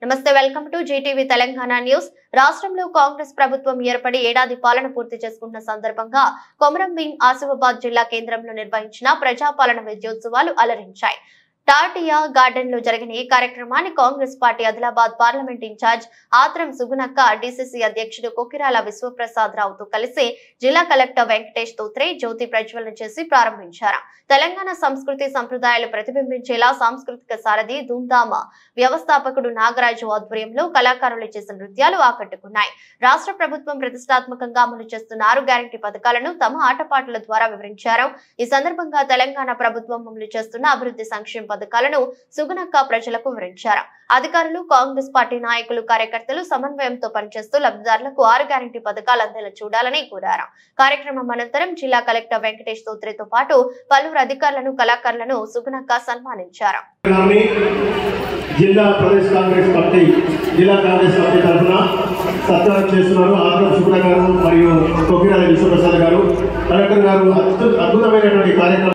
నమస్తే welcome to Zee TV Telangana news రాష్ట్రంలో కాంగ్రెస్ ప్రభుత్వం ఏర్పడి ఏడాది పాలన పూర్తి చేసుకుంటున్న సందర్భంగా కొమరం భీం ఆసిఫాబాద్ జిల్లా కేంద్రంలో నిర్వహించిన ప్రజాపాలన విజయోత్సవాలు అలరించాయి టాటియా గార్డెన్ లో జరిగిన ఈ కార్యక్రమాన్ని Congress party Adilabad parliament incharge Atram Sugunakka DCC అధ్యక్షుడు కొకిరాల విశ్వప్రసాద్ రావుతో కలిసి జిల్లా కలెక్టర్ వెంకటేష్ తోత్రే జ్యోతి ప్రజ్వలన చేసి ప్రారంభించారు తెలంగాణ సంస్కృతి సంప్రదాయాలు ప్రతిబింబించేలా సాంస్కృతిక సారథి ధూమ్ధామ వ్యవస్థాపకుడు నాగరాజు ఆధ్వర్యంలో కళాకారులు చేసిన నృత్యాలు ఆకట్టుకున్నాయి రాష్ట్ర ప్రభుత్వం ప్రతిష్టాత్మకంగా అమలు చేస్తున్న ఆరు గ్యారంటీ పథకాలను తమ ఆటపాటల ద్వారా వివరించారు ఈ సందర్భంగా తెలంగాణ ప్రభుత్వం అమలు చేస్తున్న అభివృద్ధి సంక్షేమ పథకాలను సుగుణక్క ప్రజలకు వివరించారు అధికారులు కాంగ్రెస్ పార్టీ నాయకులు కార్యకర్తలు సమన్వయంతో పనిచేస్తూ లబ్ధిదారులకు ఆరు గ్యారంటీ పథకాలు అందేలా చూడాలని కోరారు కార్యక్రమం అనంతరం జిల్లా కలెక్టర్ వెంకటేష్ తోత్రేతో పాటు పలువురు అధికారులను కళాకారులను సుగుణక్క సన్మానించారు గారిని జిల్లా ప్రదేశ్ కాంగ్రెస్ పార్టీ జిల్లా కాంగ్రెస్ పార్టీ తరఫున సత్కారం చేస్తున్నారు ఆంధ్ర సుబ్ర గారు మరియు కొకిరాల విశ్వప్రసాద్ గారు కలెక్టర్ గారు అద్భుత- అద్భుతమైనటువంటి కార్యక్రమం